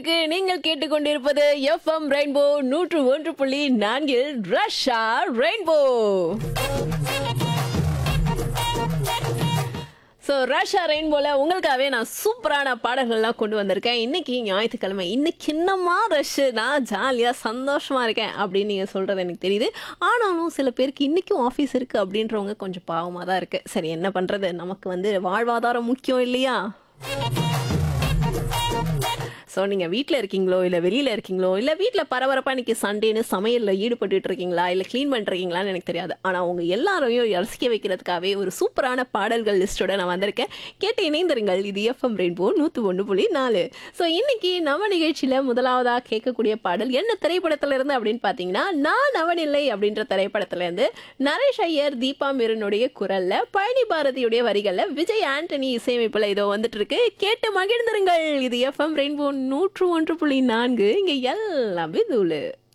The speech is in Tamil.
க்கு நீங்கள் கேட்டுக்கொண்டிருப்பது எஃப்எம் ரெயின்போ நூற்று ஒன்று புள்ளி நான்கில் ரஷ்யா ரெயின்போ ஸோ ரஷ்யா ரெயின்போல உங்களுக்காகவே நான் சூப்பரான பாடல்கள்லாம் கொண்டு வந்திருக்கேன் இன்னைக்கு ஞாயிற்றுக்கிழமை இன்னைக்கு என்னமா ரஷ் நான் ஜாலியாக சந்தோஷமா இருக்கேன் அப்படின்னு நீங்கள் சொல்கிறது எனக்கு தெரியுது ஆனாலும் சில பேருக்கு இன்றைக்கும் ஆஃபீஸ் இருக்குது அப்படின்றவங்க கொஞ்சம் பாவமாக தான் இருக்குது சரி என்ன பண்ணுறது நமக்கு வந்து வாழ்வாதாரம் முக்கியம் இல்லையா ஸோ நீங்கள் வீட்டில் இருக்கீங்களோ இல்லை வெளியில் இருக்கீங்களோ இல்லை வீட்டில் பரபரப்பாக இன்னைக்கு சண்டேன்னு சமையலில் ஈடுபட்டுட்டு இருக்கீங்களா இல்லை க்ளீன் பண்ணிருக்கீங்களான்னு எனக்கு தெரியாது ஆனால் உங்கள் எல்லாரையும் ரசிக்க வைக்கிறதுக்காகவே ஒரு சூப்பரான பாடல்கள் லிஸ்ட்டோட நான் வந்திருக்கேன் கேட்டு இணைந்திருங்கள் இது எஃப்எம் ரெயின்போ நூற்று ஒன்று புள்ளி நாலு ஸோ இன்னைக்கு நம்ம நிகழ்ச்சியில் முதலாவதாக கேட்கக்கூடிய பாடல் என்ன திரைப்படத்துல இருந்து அப்படின்னு பார்த்தீங்கன்னா நான் அவனில்லை அப்படின்ற திரைப்படத்துல இருந்து நரேஷ் ஐயர் தீபா மிருனுடைய குரல்ல பழனி பாரதியுடைய வரிகளில் விஜய் ஆண்டனி இசையமைப்பில் இதோ வந்துட்டு இருக்கு கேட்டு மகிழ்ந்திருங்கள் இது எஃப்எம் ரெயின்போ நூற்று ஒன்று புள்ளி நான்கு இங்கே எல்லாமே தூளு